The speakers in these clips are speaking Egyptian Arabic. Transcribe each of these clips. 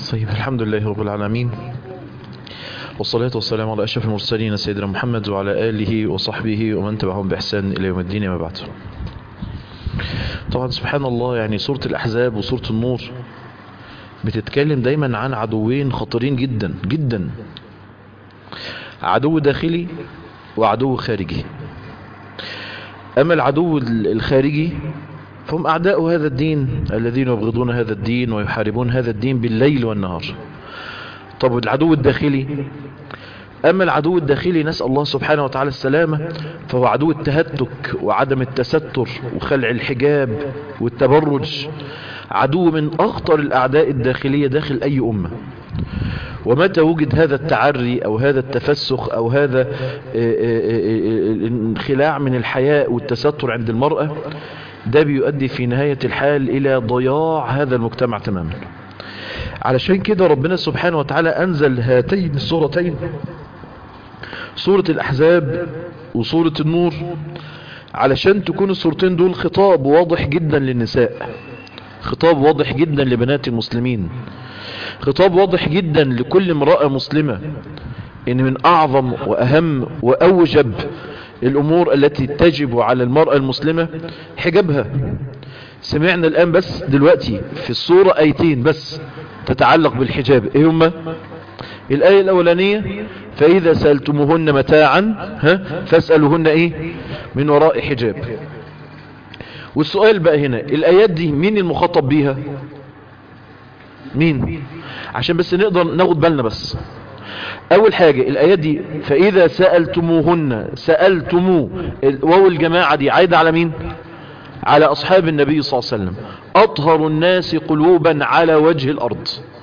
طيب الحمد لله رب العالمين والصلاة والسلام على أشرف المرسلين سيدنا محمد وعلى آله وصحبه ومن تبعهم بإحسان إلى يوم الدين ما بعد طبعا سبحان الله يعني سورة الأحزاب وسورة النور بتتكلم دايما عن عدوين خطيرين جدا جدا عدو داخلي وعدو خارجي أما العدو الخارجي فهم أعداء هذا الدين الذين يبغضون هذا الدين ويحاربون هذا الدين بالليل والنهار طب العدو الداخلي أما العدو الداخلي نسأل الله سبحانه وتعالى السلامة فهو عدو التهتك وعدم التستر وخلع الحجاب والتبرج عدو من أخطر الأعداء الداخلية داخل أي أمة ومتى وجد هذا التعري أو هذا التفسخ أو هذا الانخلاع من الحياء والتستر عند المرأة ده بيؤدي في نهاية الحال إلى ضياع هذا المجتمع تماما علشان كده ربنا سبحانه وتعالى أنزل هاتين السورتين سورة الأحزاب وسورة النور علشان تكون السورتين دول خطاب واضح جدا للنساء خطاب واضح جدا لبنات المسلمين خطاب واضح جدا لكل امرأة مسلمة ان من اعظم واهم واوجب الامور التي تجب على المرأة المسلمة حجابها سمعنا الان بس دلوقتي في الصورة ايتين بس تتعلق بالحجاب ايه هما الآية الأولانية فإذا سألتموهن متاعا ها فاسألوهن إيه من وراء حجاب والسؤال بقى هنا الآيات دي مين المخاطب بيها مين عشان بس نقدر ناخد بالنا بس أول حاجة الآيات دي فإذا سألتموهن سألتمو واو الجماعة دي عايدة على مين على أصحاب النبي صلى الله عليه وسلم أطهر الناس قلوبا على وجه الأرض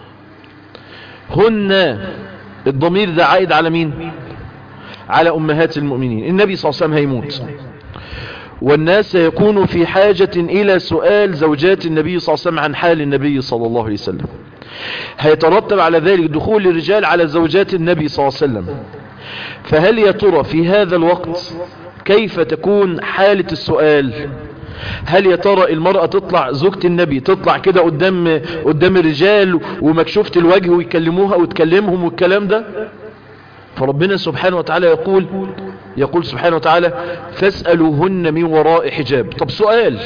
هن الضمير ده عائد على مين على أمهات المؤمنين النبي صلى الله عليه وسلم هيموت والناس يكون في حاجة إلى سؤال زوجات النبي صلى الله عليه وسلم عن حال النبي صلى الله عليه وسلم هيترتب على ذلك دخول الرجال على زوجات النبي صلى الله عليه وسلم فهل يا ترى في هذا الوقت كيف تكون حالة السؤال هل يا ترى المرأة تطلع زوجة النبي تطلع كده قدام قدام الرجال ومكشوفة الوجه ويكلموها وتكلمهم والكلام ده فربنا سبحانه وتعالى يقول يقول سبحانه وتعالى فاسألوهن من وراء حجاب طب سؤال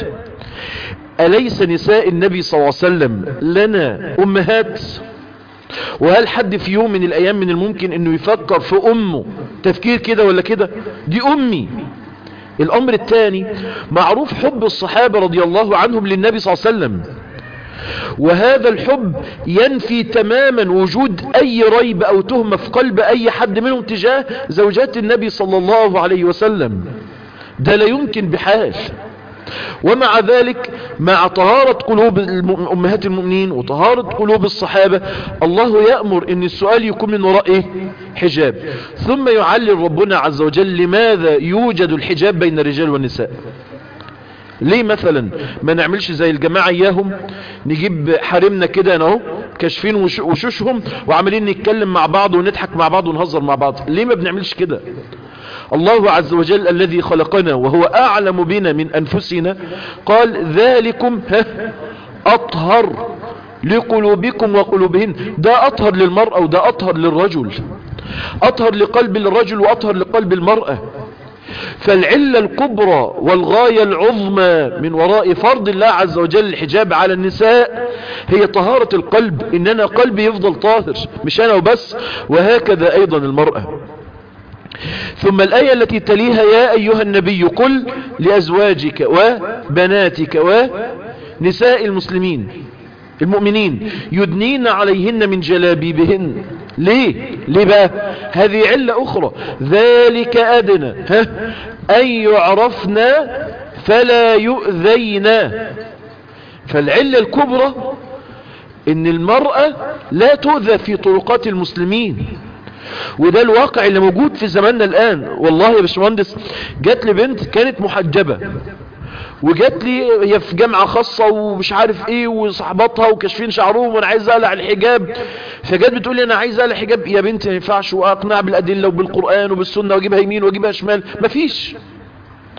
أليس نساء النبي صلى الله عليه وسلم لنا أمهات وهل حد في يوم من الأيام من الممكن أنه يفكر في أمه تفكير كده ولا كده دي أمي الأمر الثاني معروف حب الصحابة رضي الله عنهم للنبي صلى الله عليه وسلم وهذا الحب ينفي تماما وجود أي ريب أو تهمة في قلب أي حد منهم تجاه زوجات النبي صلى الله عليه وسلم ده لا يمكن بحال ومع ذلك مع طهارة قلوب أمهات المؤمنين وطهارة قلوب الصحابة الله يأمر ان السؤال يكون من وراء إيه؟ حجاب ثم يعلل ربنا عز وجل لماذا يوجد الحجاب بين الرجال والنساء ليه مثلا ما نعملش زي الجماعة اياهم نجيب حرمنا كده اهو كاشفين وشوشهم وعمالين نتكلم مع بعض ونضحك مع بعض ونهزر مع بعض ليه ما بنعملش كده الله عز وجل الذي خلقنا وهو أعلم بنا من أنفسنا قال ذلكم أطهر لقلوبكم وقلوبهن ده أطهر للمرأة وده أطهر للرجل أطهر لقلب الرجل وأطهر لقلب المرأة فالعلة الكبرى والغاية العظمى من وراء فرض الله عز وجل الحجاب على النساء هي طهارة القلب إن أنا قلبي يفضل طاهر مش أنا وبس وهكذا أيضا المرأة ثم الآية التي تليها يا أيها النبي قل لأزواجك وبناتك ونساء المسلمين المؤمنين يدنين عليهن من جلابيبهن ليه ليه بقى هذه علة أخرى ذلك أدنى ها أن يعرفنا فلا يؤذينا فالعلة الكبرى ان المرأة لا تؤذى في طرقات المسلمين وده الواقع اللي موجود في زماننا الآن والله يا باشمهندس جات لي بنت كانت محجبة وجات لي هي في جامعة خاصة ومش عارف ايه وصحباتها وكاشفين شعرهم وانا عايز اقلع الحجاب فجات بتقول لي انا عايز اقلع حجاب يا بنتي ما ينفعش واقنع بالادله وبالقران وبالسنه واجيبها يمين واجيبها شمال مفيش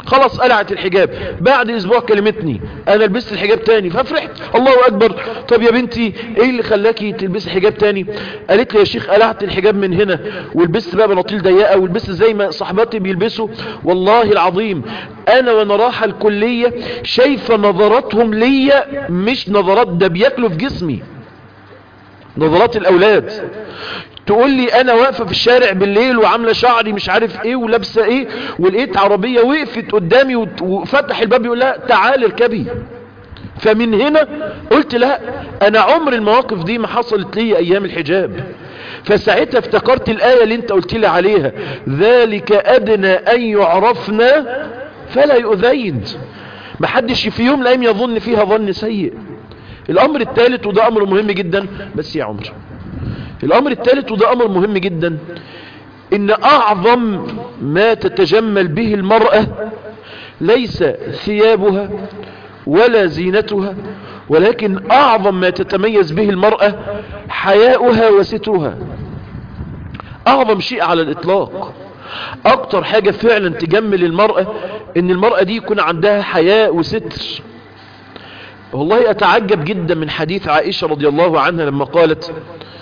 خلاص قلعت الحجاب بعد اسبوع كلمتني انا لبست الحجاب تاني ففرحت الله اكبر طب يا بنتي ايه اللي خلاكي تلبسي حجاب تاني قالت لي يا شيخ قلعت الحجاب من هنا ولبست بقى بناطيل ضيقه ولبست زي ما صاحباتي بيلبسوا والله العظيم انا وانا رايحه الكليه شايفه نظراتهم ليا مش نظرات ده بياكلوا في جسمي نظرات الاولاد تقول لي انا واقفه في الشارع بالليل وعامله شعري مش عارف ايه ولابسه ايه ولقيت عربيه وقفت قدامي وت- وفتح الباب يقول لها تعالي اركبي فمن هنا قلت لا انا عمر المواقف دي ما حصلت لي ايام الحجاب فساعتها افتكرت الايه اللي انت قلت لي عليها ذلك ادنى ان يعرفنا فلا يؤذين محدش في يوم من الايام يظن فيها ظن سيء الامر الثالث وده امر مهم جدا بس يا عمر الامر الثالث وده امر مهم جدا ان اعظم ما تتجمل به المرأة ليس ثيابها ولا زينتها ولكن اعظم ما تتميز به المرأة حياؤها وسترها اعظم شيء على الاطلاق اكتر حاجة فعلا تجمل المرأة ان المرأة دي يكون عندها حياء وستر والله اتعجب جدا من حديث عائشة رضي الله عنها لما قالت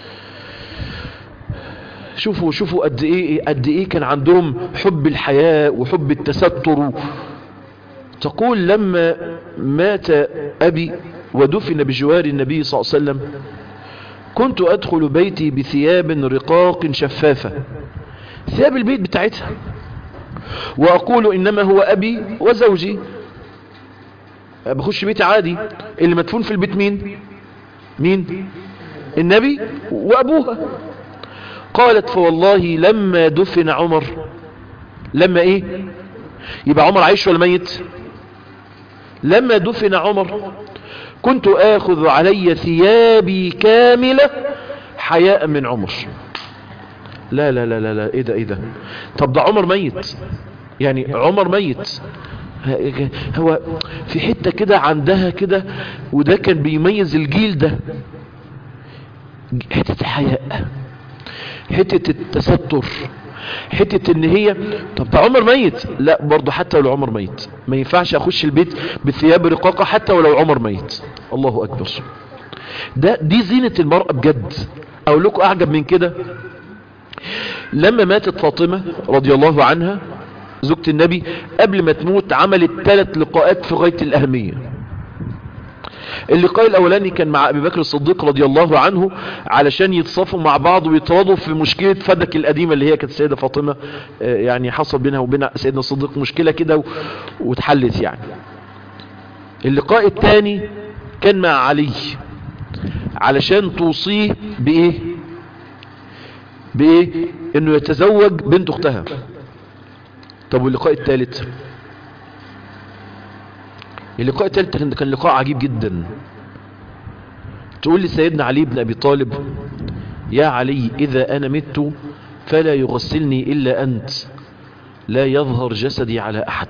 شوفوا شوفوا قد ايه قد ايه كان عندهم حب الحياة وحب التستر تقول لما مات ابي ودفن بجوار النبي صلى الله عليه وسلم كنت ادخل بيتي بثياب رقاق شفافة ثياب البيت بتاعتها واقول انما هو ابي وزوجي بخش بيتي عادي اللي مدفون في البيت مين مين النبي وابوها قالت فوالله لما دفن عمر لما ايه يبقى عمر عايش ولا ميت لما دفن عمر كنت اخذ علي ثيابي كاملة حياء من عمر لا لا لا لا لا ايه ده ايه ده طب ده عمر ميت يعني عمر ميت هو في حتة كده عندها كده وده كان بيميز الجيل ده حتة الحياء حتة التستر حتة ان هي طب ده عمر ميت لا برضه حتى لو عمر ميت ما ينفعش اخش البيت بثياب رقاقة حتى ولو عمر ميت الله اكبر ده دي زينة المرأة بجد اقول لكم اعجب من كده لما ماتت فاطمة رضي الله عنها زوجة النبي قبل ما تموت عملت ثلاث لقاءات في غاية الأهمية اللقاء الأولاني كان مع أبي بكر الصديق رضي الله عنه علشان يتصافوا مع بعض ويتواضوا في مشكلة فدك القديمة اللي هي كانت السيدة فاطمة آه، يعني حصل بينها وبين سيدنا الصديق مشكلة كده و- واتحلت يعني اللقاء الثاني كان مع علي علشان توصيه بإيه بإيه انه يتزوج بنت اختها طب واللقاء الثالث اللقاء الثالث كان كان لقاء عجيب جدا تقول لي سيدنا علي بن ابي طالب يا علي اذا انا مت فلا يغسلني الا انت لا يظهر جسدي على احد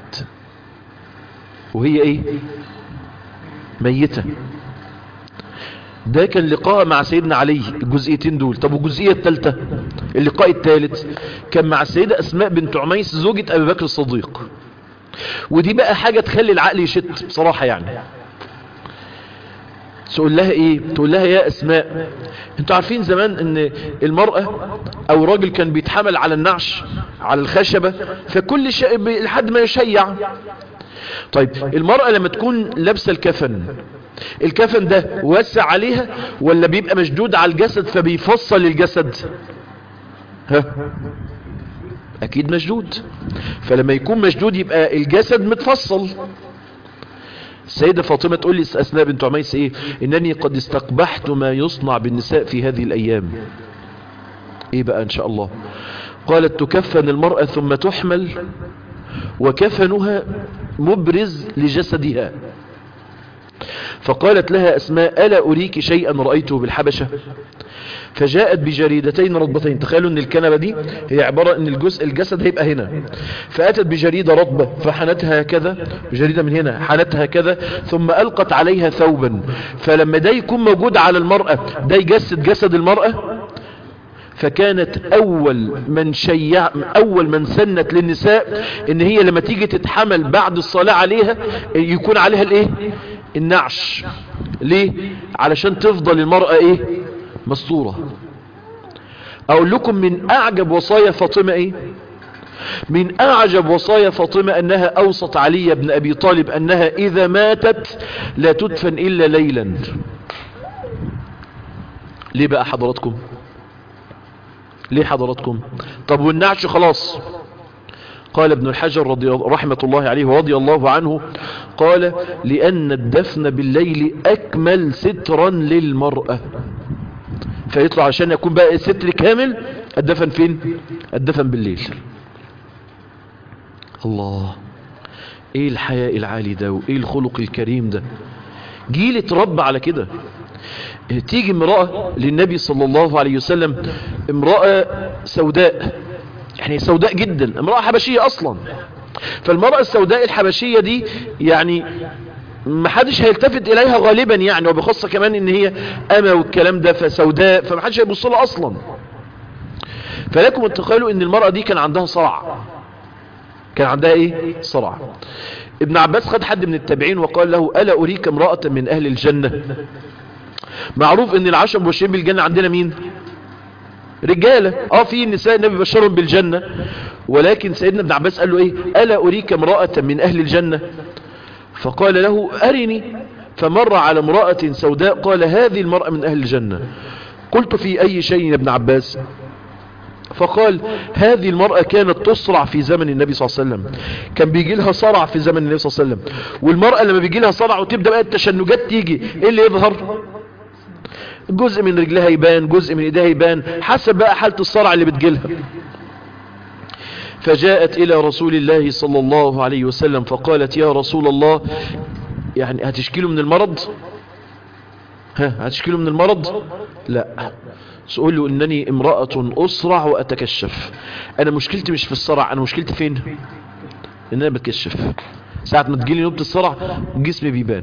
وهي ايه ميتة ده كان لقاء مع سيدنا علي الجزئيتين دول طب والجزئية الثالثة اللقاء الثالث كان مع السيدة اسماء بنت عميس زوجة ابي بكر الصديق ودي بقى حاجة تخلي العقل يشت بصراحة يعني تقول لها ايه تقول لها يا اسماء انتوا عارفين زمان ان المرأة او راجل كان بيتحمل على النعش على الخشبة فكل شيء ب- لحد ما يشيع طيب المرأة لما تكون لابسة الكفن الكفن ده وسع عليها ولا بيبقى مشدود على الجسد فبيفصل الجسد ها اكيد مشدود فلما يكون مشدود يبقى الجسد متفصل السيدة فاطمة تقول لي أثناء بنت عميس إيه إنني قد استقبحت ما يصنع بالنساء في هذه الأيام إيه بقى إن شاء الله قالت تكفن المرأة ثم تحمل وكفنها مبرز لجسدها فقالت لها أسماء ألا أريك شيئا رأيته بالحبشة فجاءت بجريدتين رطبتين تخيلوا ان الكنبة دي هي عبارة ان الجزء الجسد هيبقى هنا فأتت بجريدة رطبة فحنتها هكذا جريدة من هنا حنتها هكذا ثم ألقت عليها ثوبا فلما ده يكون موجود على المرأة ده يجسد جسد المرأة فكانت أول من شيع أول من سنت للنساء إن هي لما تيجي تتحمل بعد الصلاة عليها يكون عليها الإيه النعش ليه علشان تفضل المرأة إيه مستورة أقول لكم من أعجب وصايا فاطمة إيه من أعجب وصايا فاطمة أنها أوصت علي بن أبي طالب أنها إذا ماتت لا تدفن إلا ليلا ليه بقى حضراتكم ليه حضراتكم طب والنعش خلاص قال ابن الحجر رضي رحمة الله عليه ورضي الله عنه قال لأن الدفن بالليل أكمل سترا للمرأة فيطلع عشان يكون بقى ستر كامل الدفن فين الدفن بالليل الله ايه الحياء العالي ده وايه الخلق الكريم ده جيل اتربى على كده تيجي امرأة للنبي صلى الله عليه وسلم امرأة سوداء يعني سوداء جدا امرأة حبشية اصلا فالمرأة السوداء الحبشية دي يعني ما حدش هيلتفت اليها غالبا يعني وبخاصة كمان ان هي اما والكلام ده فسوداء فما حدش هيبص لها اصلا فلكم تخيلوا ان المرأة دي كان عندها صرع كان عندها ايه صرع ابن عباس خد حد من التابعين وقال له ألا أريك امرأة من أهل الجنة معروف ان العشر مبشرين بالجنة عندنا مين رجالة اه في نساء النبي بشرهم بالجنة ولكن سيدنا ابن عباس قال له ايه ألا أريك امرأة من أهل الجنة فقال له أرني فمر على امرأة سوداء قال هذه المرأة من أهل الجنة قلت في أي شيء يا ابن عباس فقال هذه المرأة كانت تصرع في زمن النبي صلى الله عليه وسلم كان بيجي لها صرع في زمن النبي صلى الله عليه وسلم والمرأة لما بيجي لها صرع وتبدأ بقى التشنجات تيجي ايه اللي يظهر جزء من رجلها يبان جزء من ايديها يبان حسب بقى حالة الصرع اللي بتجيلها فجاءت الى رسول الله صلى الله عليه وسلم فقالت يا رسول الله يعني هتشكيله من المرض ها هتشكيله من المرض لا تقول له انني امرأة اسرع واتكشف انا مشكلتي مش في الصرع انا مشكلتي فين ان انا بتكشف ساعة ما تجيلي نوبة الصرع جسمي بيبان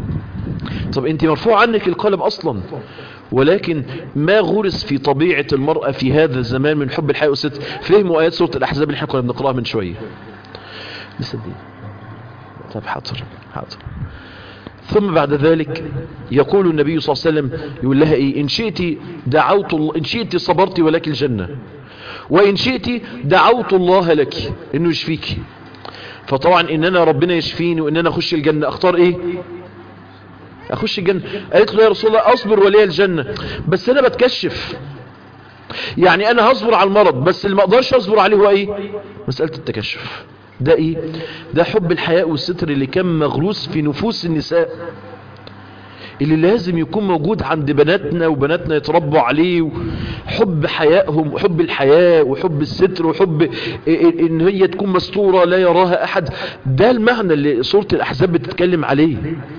طب انت مرفوع عنك القلب اصلا ولكن ما غرس في طبيعة المرأة في هذا الزمان من حب الحياة والست فهموا آيات سورة الأحزاب اللي احنا كنا بنقراها من شوية لسه دي طب حاضر حاضر ثم بعد ذلك يقول النبي صلى الله عليه وسلم يقول لها ايه ان شئت دعوت الله ان شئت صبرت ولك الجنة وان شئت دعوت الله لك انه يشفيك فطبعا ان انا ربنا يشفيني وان انا اخش الجنة اختار ايه اخش الجنة قالت له يا رسول الله اصبر ولي الجنة بس انا بتكشف يعني انا هصبر على المرض بس اللي ما اقدرش اصبر عليه هو ايه مسألة التكشف ده ايه ده حب الحياء والستر اللي كان مغروس في نفوس النساء اللي لازم يكون موجود عند بناتنا وبناتنا يتربوا عليه حب حيائهم وحب الحياء وحب الستر وحب ان هي تكون مستورة لا يراها احد ده المعنى اللي سورة الاحزاب بتتكلم عليه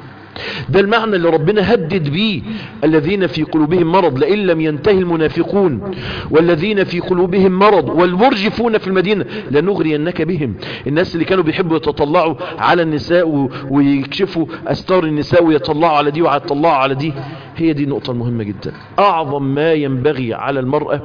ده المعنى اللي ربنا هدد بيه الذين في قلوبهم مرض لئن لم ينتهي المنافقون والذين في قلوبهم مرض والمرجفون في المدينة لنغرينك بهم الناس اللي كانوا بيحبوا يتطلعوا على النساء ويكشفوا أستار النساء ويطلعوا على دي ويطلعوا على دي هي دي نقطة مهمة جدا أعظم ما ينبغي على المرأة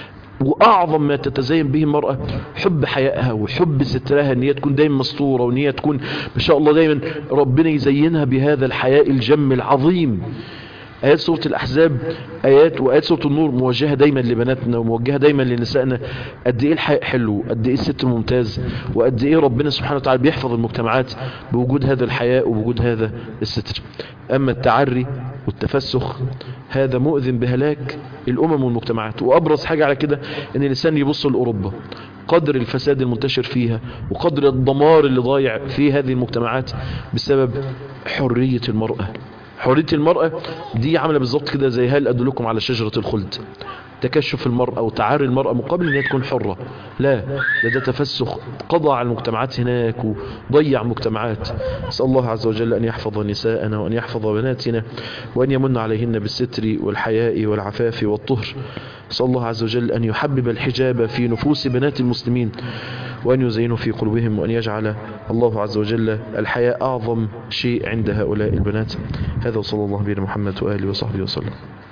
واعظم ما تتزين به المرأة حب حيائها وحب سترها ان هي تكون دايما مستورة وان هي تكون ما شاء الله دايما ربنا يزينها بهذا الحياء الجم العظيم آيات سورة الأحزاب آيات وآيات سورة النور موجهة دايما لبناتنا وموجهة دايما لنسائنا قد إيه الحياء حلو قد إيه الستر ممتاز وقد إيه ربنا سبحانه وتعالى بيحفظ المجتمعات بوجود هذا الحياء وبوجود هذا الستر أما التعري والتفسخ هذا مؤذن بهلاك الأمم والمجتمعات وأبرز حاجة على كده أن الإنسان يبص لأوروبا قدر الفساد المنتشر فيها وقدر الدمار اللي ضايع في هذه المجتمعات بسبب حرية المرأة حرية المرأة دي عاملة بالظبط كده زي هل أدلكم على شجرة الخلد تكشف المرأة وتعاري المرأة مقابل ان هي تكون حرة لا ده ده تفسخ قضى على المجتمعات هناك وضيع مجتمعات نسأل الله عز وجل أن يحفظ نساءنا وأن يحفظ بناتنا وأن يمن عليهن بالستر والحياء والعفاف والطهر نسأل الله عز وجل أن يحبب الحجاب في نفوس بنات المسلمين وأن يزينه في قلوبهم وأن يجعل الله عز وجل الحياء أعظم شيء عند هؤلاء البنات هذا وصلى الله بنا محمد وآله وصحبه وسلم